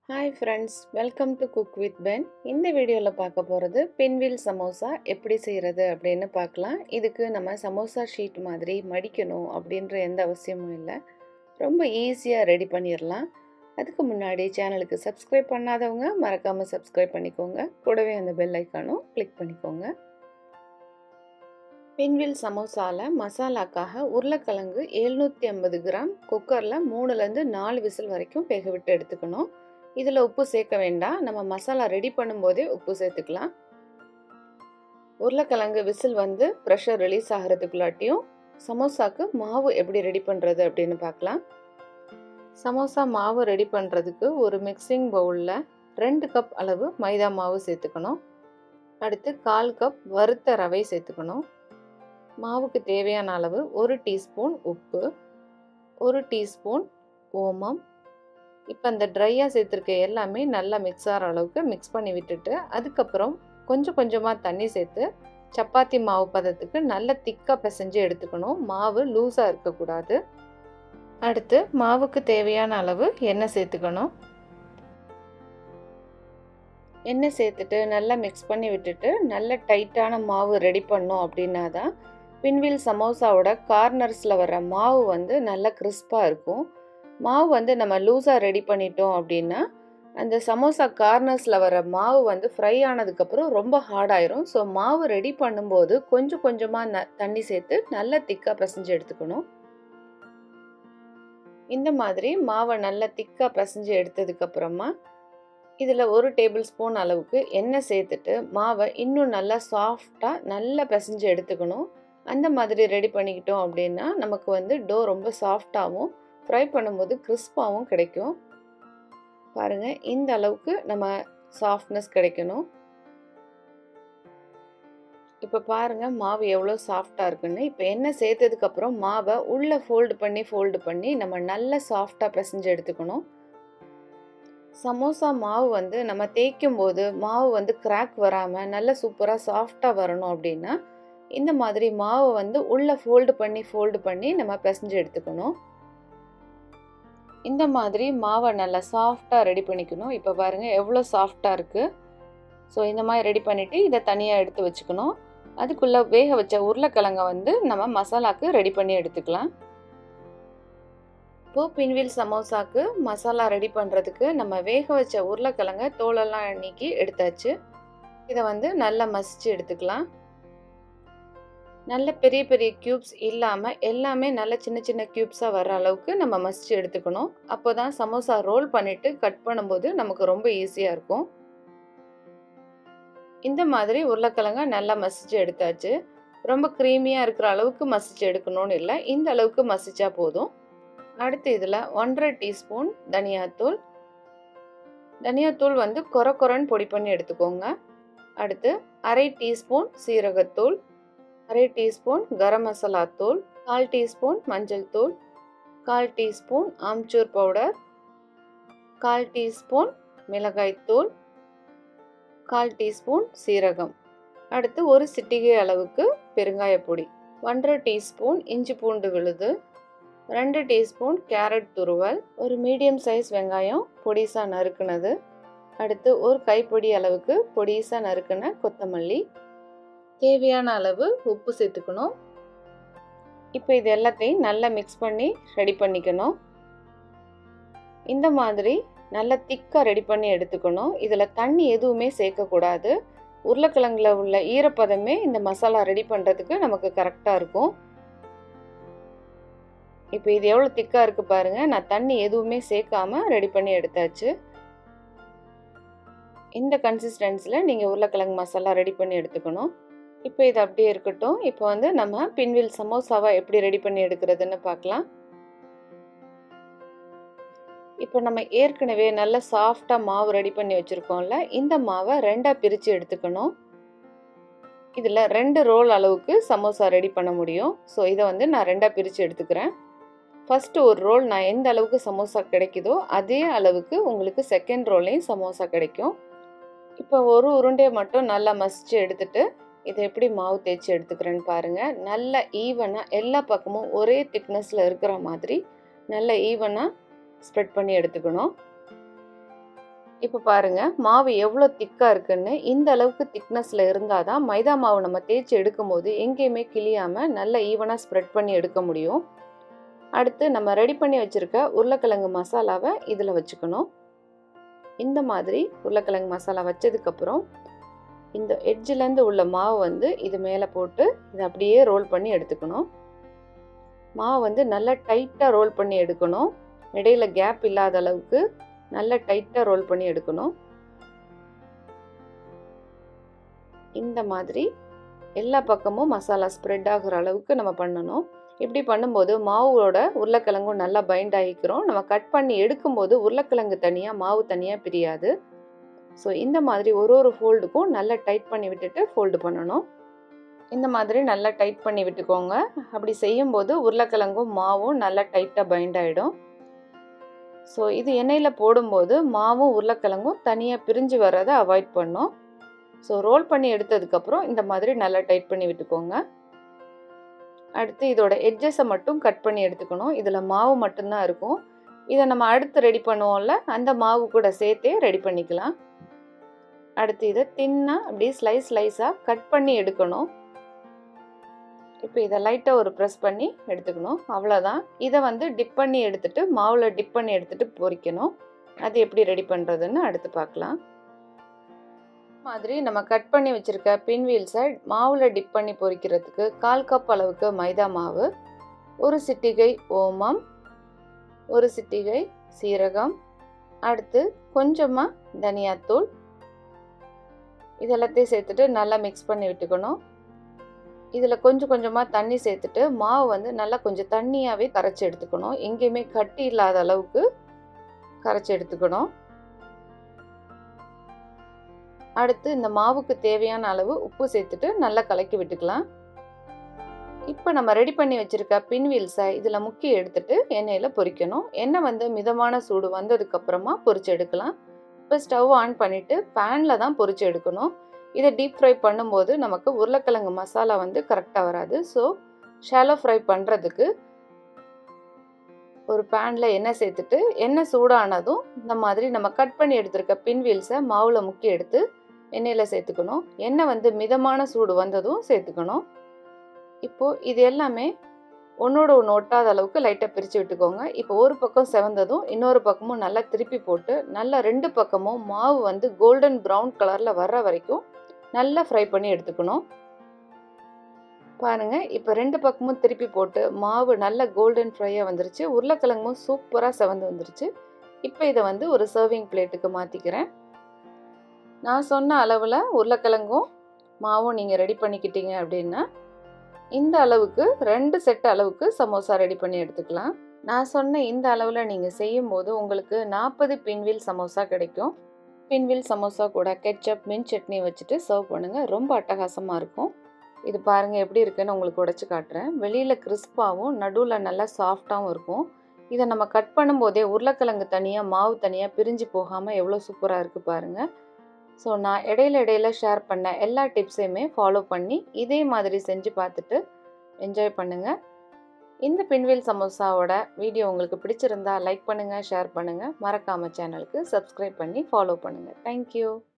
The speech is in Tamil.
hi friends welcome to cook with Ben இந்த வீடியோவில் பார்க்க போகிறது பின்வில் சமோசா எப்படி செய்கிறது அப்படின்னு பார்க்கலாம் இதுக்கு நம்ம சமோசா ஷீட் மாதிரி மடிக்கணும் அப்படின்ற எந்த அவசியமும் இல்லை ரொம்ப ஈஸியாக ரெடி பண்ணிடலாம் அதுக்கு முன்னாடி சேனலுக்கு சப்ஸ்கிரைப் பண்ணாதவங்க மறக்காமல் சப்ஸ்கிரைப் பண்ணிக்கோங்க கூடவே அந்த பெல் ஐக்கானும் கிளிக் பண்ணிக்கோங்க பின்வில் சமோசாவில் மசாலாக்காக உருளைக்கிழங்கு எழுநூற்றி ஐம்பது கிராம் குக்கரில் மூணுலேருந்து நாலு விசில் வரைக்கும் வேக விட்டு எடுத்துக்கணும் இதில் உப்பு சேர்க்க வேண்டாம் நம்ம மசாலா ரெடி பண்ணும்போதே உப்பு சேர்த்துக்கலாம் உருளைக்கிழங்கு விசில் வந்து ப்ரெஷர் ரிலீஸ் ஆகிறதுக்குள்ளாட்டியும் சமோசாக்கு மாவு எப்படி ரெடி பண்ணுறது அப்படின்னு பார்க்கலாம் சமோசா மாவு ரெடி பண்ணுறதுக்கு ஒரு மிக்சிங் பவுலில் ரெண்டு கப் அளவு மைதா மாவு சேர்த்துக்கணும் அடுத்து கால் கப் வறுத்த ரவை சேர்த்துக்கணும் மாவுக்கு தேவையான அளவு ஒரு டீஸ்பூன் உப்பு ஒரு டீஸ்பூன் ஓமம் இப்போ அந்த ட்ரையாக சேர்த்துருக்க எல்லாமே நல்லா மிக்ஸ் ஆகிற அளவுக்கு மிக்ஸ் பண்ணி விட்டுட்டு அதுக்கப்புறம் கொஞ்சம் கொஞ்சமாக தண்ணி சேர்த்து சப்பாத்தி மாவு பதத்துக்கு நல்ல திக்காக பிசைஞ்சு எடுத்துக்கணும் மாவு லூஸாக இருக்கக்கூடாது அடுத்து மாவுக்கு தேவையான அளவு எண்ணெய் சேர்த்துக்கணும் எண்ணெய் சேர்த்துட்டு நல்லா மிக்ஸ் பண்ணி விட்டுட்டு நல்ல டைட்டான மாவு ரெடி பண்ணோம் அப்படின்னா தான் பின்வில் சமோசாவோட கார்னர்ஸில் வர மாவு வந்து நல்லா கிறிஸ்பாக இருக்கும் மாவு வந்து நம்ம லூஸாக ரெடி பண்ணிட்டோம் அப்படின்னா அந்த சமோசா கார்னர்ஸில் வர மாவு வந்து ஃப்ரை ஆனதுக்கப்புறம் ரொம்ப ஹார்டாயிரும் ஸோ மாவு ரெடி பண்ணும்போது கொஞ்சம் கொஞ்சமாக ந தண்ணி சேர்த்து நல்லா திக்காக பிசைஞ்சு எடுத்துக்கணும் இந்த மாதிரி மாவை நல்லா திக்காக பிசைஞ்சு எடுத்ததுக்கப்புறமா இதில் ஒரு டேபிள் ஸ்பூன் அளவுக்கு எண்ணெய் சேர்த்துட்டு மாவை இன்னும் நல்லா சாஃப்டாக நல்லா பிசைஞ்சு எடுத்துக்கணும் அந்த மாதிரி ரெடி பண்ணிக்கிட்டோம் அப்படின்னா நமக்கு வந்து டோ ரொம்ப சாஃப்டாகவும் ஃப்ரை பண்ணும்போது கிறிஸ்பாகவும் கிடைக்கும் பாருங்கள் இந்த அளவுக்கு நம்ம சாஃப்ட்னஸ் கிடைக்கணும் இப்போ பாருங்கள் மாவு எவ்வளோ சாஃப்டாக இருக்குன்னு இப்போ எண்ணெய் சேர்த்ததுக்கப்புறம் மாவை உள்ளே ஃபோல்டு பண்ணி ஃபோல்டு பண்ணி நம்ம நல்ல சாஃப்டாக பிசைஞ்சு எடுத்துக்கணும் சமோசா மாவு வந்து நம்ம தேய்க்கும் போது மாவு வந்து கிராக் வராமல் நல்ல சூப்பராக சாஃப்டாக வரணும் அப்படின்னா இந்த மாதிரி மாவை வந்து உள்ளே ஃபோல்டு பண்ணி ஃபோல்டு பண்ணி நம்ம பிசைஞ்சு எடுத்துக்கணும் இந்த மாதிரி மாவை நல்லா சாஃப்டாக ரெடி பண்ணிக்கணும் இப்போ பாருங்கள் எவ்வளோ சாஃப்டாக இருக்குது ஸோ இந்த மாதிரி ரெடி பண்ணிவிட்டு இதை தனியாக எடுத்து வச்சுக்கணும் அதுக்குள்ளே வேக வச்ச உருளைக்கிழங்க வந்து நம்ம மசாலாக்கு ரெடி பண்ணி எடுத்துக்கலாம் இப்போது பின்வில் சமோசாக்கு மசாலா ரெடி பண்ணுறதுக்கு நம்ம வேக வச்ச உருளைக்கிழங்க தோலெல்லாம் நீக்கி எடுத்தாச்சு இதை வந்து நல்லா மசிச்சு எடுத்துக்கலாம் நல்ல பெரிய பெரிய க்யூப்ஸ் இல்லாமல் எல்லாமே நல்ல சின்ன சின்ன க்யூப்ஸாக வர அளவுக்கு நம்ம மசிச்சு எடுத்துக்கணும் அப்போ தான் சமோசா ரோல் பண்ணிவிட்டு கட் பண்ணும்போது நமக்கு ரொம்ப ஈஸியாக இருக்கும் இந்த மாதிரி உருளைக்கிழங்க நல்லா மசிச்சு எடுத்தாச்சு ரொம்ப க்ரீமியாக இருக்கிற அளவுக்கு மசிச்சு எடுக்கணும்னு இல்லை இந்த அளவுக்கு மசிச்சா போதும் அடுத்து இதில் ஒன்றரை டீஸ்பூன் தனியாத்தூள் தனியாத்தூள் வந்து கொர கொரன்னு பொடி பண்ணி எடுத்துக்கோங்க அடுத்து அரை டீஸ்பூன் சீரகத்தூள் அரை டீஸ்பூன் கரம் மசாலா தூள் கால் டீஸ்பூன் மஞ்சள் தூள் கால் டீஸ்பூன் ஆம்ச்சூர் பவுடர் கால் டீஸ்பூன் மிளகாய் தூள் கால் டீஸ்பூன் சீரகம் அடுத்து ஒரு சிட்டிகை அளவுக்கு பெருங்காய பொடி ஒன்றரை டீஸ்பூன் இஞ்சி பூண்டு விழுது ரெண்டு டீஸ்பூன் கேரட் துருவல் ஒரு மீடியம் சைஸ் வெங்காயம் பொடிசாக நறுக்குனது அடுத்து ஒரு கைப்பொடி அளவுக்கு பொடிசாக நறுக்குன கொத்தமல்லி தேவையான அளவு உப்பு சேர்த்துக்கணும் இப்போ இது எல்லாத்தையும் நல்லா மிக்ஸ் பண்ணி ரெடி பண்ணிக்கணும் இந்த மாதிரி நல்லா திக்காக ரெடி பண்ணி எடுத்துக்கணும் இதில் தண்ணி எதுவுமே சேர்க்கக்கூடாது உருளைக்கிழங்குல உள்ள ஈரப்பதமே இந்த மசாலா ரெடி பண்ணுறதுக்கு நமக்கு கரெக்டாக இருக்கும் இப்போ இது எவ்வளோ திக்காக இருக்குது பாருங்கள் நான் தண்ணி எதுவுமே சேர்க்காம ரெடி பண்ணி எடுத்தாச்சு இந்த கன்சிஸ்டன்ஸில் நீங்கள் உருளைக்கிழங்கு மசாலா ரெடி பண்ணி எடுத்துக்கணும் இப்போ இது அப்படியே இருக்கட்டும் இப்போ வந்து நம்ம பின்வில் சமோசாவை எப்படி ரெடி பண்ணி எடுக்கிறதுன்னு பார்க்கலாம் இப்போ நம்ம ஏற்கனவே நல்ல சாஃப்டாக மாவு ரெடி பண்ணி வச்சுருக்கோம்ல இந்த மாவை ரெண்டாக பிரித்து எடுத்துக்கணும் இதில் ரெண்டு ரோல் அளவுக்கு சமோசா ரெடி பண்ண முடியும் ஸோ இதை வந்து நான் ரெண்டாக பிரித்து எடுத்துக்கிறேன் ஃபஸ்ட்டு ஒரு ரோல் நான் எந்த அளவுக்கு சமோசா கிடைக்குதோ அதே அளவுக்கு உங்களுக்கு செகண்ட் ரோல்லையும் சமோசா கிடைக்கும் இப்போ ஒரு உருண்டையை மட்டும் நல்லா மசிச்சு எடுத்துட்டு இதை எப்படி மாவு தேய்ச்சி எடுத்துக்கிறேன்னு பாருங்கள் நல்ல ஈவனாக எல்லா பக்கமும் ஒரே திக்னஸில் இருக்கிற மாதிரி நல்ல ஈவனாக ஸ்ப்ரெட் பண்ணி எடுத்துக்கணும் இப்போ பாருங்க மாவு எவ்வளோ திக்காக இருக்குன்னு இந்த அளவுக்கு திக்னஸில் இருந்தால் தான் மைதா மாவு நம்ம தேய்ச்சி எடுக்கும் போது எங்கேயுமே கிளியாமல் நல்லா ஈவனாக ஸ்ப்ரெட் பண்ணி எடுக்க முடியும் அடுத்து நம்ம ரெடி பண்ணி வச்சுருக்க உருளைக்கிழங்கு மசாலாவை இதில் வச்சுக்கணும் இந்த மாதிரி உருளைக்கிழங்கு மசாலா வச்சதுக்கப்புறம் இந்த எட்ஜிலேருந்து உள்ள மாவு வந்து இது மேலே போட்டு இதை அப்படியே ரோல் பண்ணி எடுத்துக்கணும் மாவு வந்து நல்லா டைட்டாக ரோல் பண்ணி எடுக்கணும் இடையில கேப் இல்லாத அளவுக்கு நல்லா டைட்டாக ரோல் பண்ணி எடுக்கணும் இந்த மாதிரி எல்லா பக்கமும் மசாலா ஸ்ப்ரெட் ஆகிற அளவுக்கு நம்ம பண்ணணும் இப்படி பண்ணும்போது மாவோட உருளைக்கிழங்கும் நல்லா பைண்ட் ஆகிக்கிறோம் நம்ம கட் பண்ணி எடுக்கும்போது உருளைக்கிழங்கு தனியாக மாவு தனியாக பிரியாது ஸோ இந்த மாதிரி ஒரு ஒரு ஃபோல்டுக்கும் நல்லா டைட் பண்ணி விட்டுட்டு ஃபோல்டு பண்ணணும் இந்த மாதிரி நல்லா டைட் பண்ணி விட்டுக்கோங்க அப்படி செய்யும்போது உருளைக்கிழங்கும் மாவும் நல்லா டைட்டாக பைண்ட் ஆகிடும் ஸோ இது எண்ணெயில் போடும்போது மாவும் உருளைக்கிழங்கும் தனியாக பிரிஞ்சு வர்றதை அவாய்ட் பண்ணும் ஸோ ரோல் பண்ணி எடுத்ததுக்கப்புறம் இந்த மாதிரி நல்லா டைட் பண்ணி விட்டுக்கோங்க அடுத்து இதோட எட்ஜஸை மட்டும் கட் பண்ணி எடுத்துக்கணும் இதில் மாவு மட்டும்தான் இருக்கும் இதை நம்ம அடுத்து ரெடி பண்ணுவோம்ல அந்த மாவு கூட சேர்த்தே ரெடி பண்ணிக்கலாம் அடுத்து இதை தின்னாக அப்படியே ஸ்லைஸ் ஸ்லைஸாக கட் பண்ணி எடுக்கணும் இப்போ இதை லைட்டாக ஒரு ப்ரெஸ் பண்ணி எடுத்துக்கணும் அவ்வளோதான் இதை வந்து டிப் பண்ணி எடுத்துட்டு மாவில் டிப் பண்ணி எடுத்துட்டு பொரிக்கணும் அது எப்படி ரெடி பண்ணுறதுன்னு அடுத்து பார்க்கலாம் மாதிரி நம்ம கட் பண்ணி வச்சுருக்க பின்வீல்ஸை மாவில் டிப் பண்ணி பொரிக்கிறதுக்கு கால் கப் அளவுக்கு மைதா மாவு ஒரு சிட்டிகை ஓமம் ஒரு சிட்டிகை சீரகம் அடுத்து கொஞ்சமாக தனியாத்தூள் இதெல்லாத்தையும் சேர்த்துட்டு நல்லா மிக்ஸ் பண்ணி விட்டுக்கணும் இதில் கொஞ்சம் கொஞ்சமாக தண்ணி சேர்த்துட்டு மாவு வந்து நல்லா கொஞ்சம் தண்ணியாகவே கரைச்சி எடுத்துக்கணும் எங்கேயுமே கட்டி இல்லாத அளவுக்கு கரைச்சி எடுத்துக்கணும் அடுத்து இந்த மாவுக்கு தேவையான அளவு உப்பு சேர்த்துட்டு நல்லா கலக்கி விட்டுக்கலாம் இப்போ நம்ம ரெடி பண்ணி வச்சுருக்க பின்வீல்ஸை இதில் முக்கி எடுத்துட்டு எண்ணெயில் பொரிக்கணும் எண்ணெய் வந்து மிதமான சூடு வந்ததுக்கப்புறமா பொரிச்சு எடுக்கலாம் இப்போ ஸ்டவ் ஆன் பண்ணிவிட்டு பேனில் தான் பொரிச்சு எடுக்கணும் இதை டீப் ஃப்ரை பண்ணும்போது நமக்கு உருளைக்கிழங்கு மசாலா வந்து கரெக்டாக வராது ஸோ ஷாலோ ஃப்ரை பண்ணுறதுக்கு ஒரு பேனில் எண்ணெய் சேர்த்துட்டு எண்ணெய் சூடானதும் இந்த மாதிரி நம்ம கட் பண்ணி எடுத்திருக்க பின்வீல்ஸை மாவில் முக்கி எடுத்து எண்ணெயில் சேர்த்துக்கணும் எண்ணெய் வந்து மிதமான சூடு வந்ததும் சேர்த்துக்கணும் இப்போது இது எல்லாமே ஒன்றோட ஒன்று ஒட்டாத அளவுக்கு லைட்டாக பிரித்து விட்டுக்கோங்க இப்போ ஒரு பக்கம் செவந்ததும் இன்னொரு பக்கமும் நல்லா திருப்பி போட்டு நல்லா ரெண்டு பக்கமும் மாவு வந்து கோல்டன் ப்ரௌன் கலரில் வர்ற வரைக்கும் நல்லா ஃப்ரை பண்ணி எடுத்துக்கணும் பாருங்கள் இப்போ ரெண்டு பக்கமும் திருப்பி போட்டு மாவு நல்ல கோல்டன் ஃப்ரையாக வந்துருச்சு உருளைக்கிழங்கும் சூப்பராக செவந்து வந்துருச்சு இப்போ இதை வந்து ஒரு சர்விங் பிளேட்டுக்கு மாற்றிக்கிறேன் நான் சொன்ன அளவில் உருளைக்கிழங்கும் மாவும் நீங்கள் ரெடி பண்ணிக்கிட்டீங்க அப்படின்னா இந்த அளவுக்கு ரெண்டு செட் அளவுக்கு சமோசா ரெடி பண்ணி எடுத்துக்கலாம் நான் சொன்ன இந்த அளவில் நீங்கள் செய்யும்போது உங்களுக்கு நாற்பது பின்வில் சமோசா கிடைக்கும் பின்வில் சமோசா கூட கெச்சப் மின் சட்னி வச்சுட்டு சர்வ் பண்ணுங்கள் ரொம்ப அட்டகாசமாக இருக்கும் இது பாருங்கள் எப்படி இருக்குன்னு உங்களுக்கு உடச்சி காட்டுறேன் வெளியில் கிறிஸ்பாகவும் நடுவில் நல்லா சாஃப்டாகவும் இருக்கும் இதை நம்ம கட் பண்ணும்போதே உருளைக்கிழங்கு தனியாக மாவு தனியாக பிரிஞ்சு போகாமல் எவ்வளோ சூப்பராக இருக்குது பாருங்கள் ஸோ நான் இடையில இடையில ஷேர் பண்ண எல்லா டிப்ஸையுமே ஃபாலோ பண்ணி இதே மாதிரி செஞ்சு பார்த்துட்டு என்ஜாய் பண்ணுங்கள் இந்த பின்வீல் சமோசாவோட வீடியோ உங்களுக்கு பிடிச்சிருந்தா லைக் பண்ணுங்கள் ஷேர் பண்ணுங்கள் மறக்காமல் சேனலுக்கு சப்ஸ்கிரைப் பண்ணி ஃபாலோ பண்ணுங்கள் தேங்க்யூ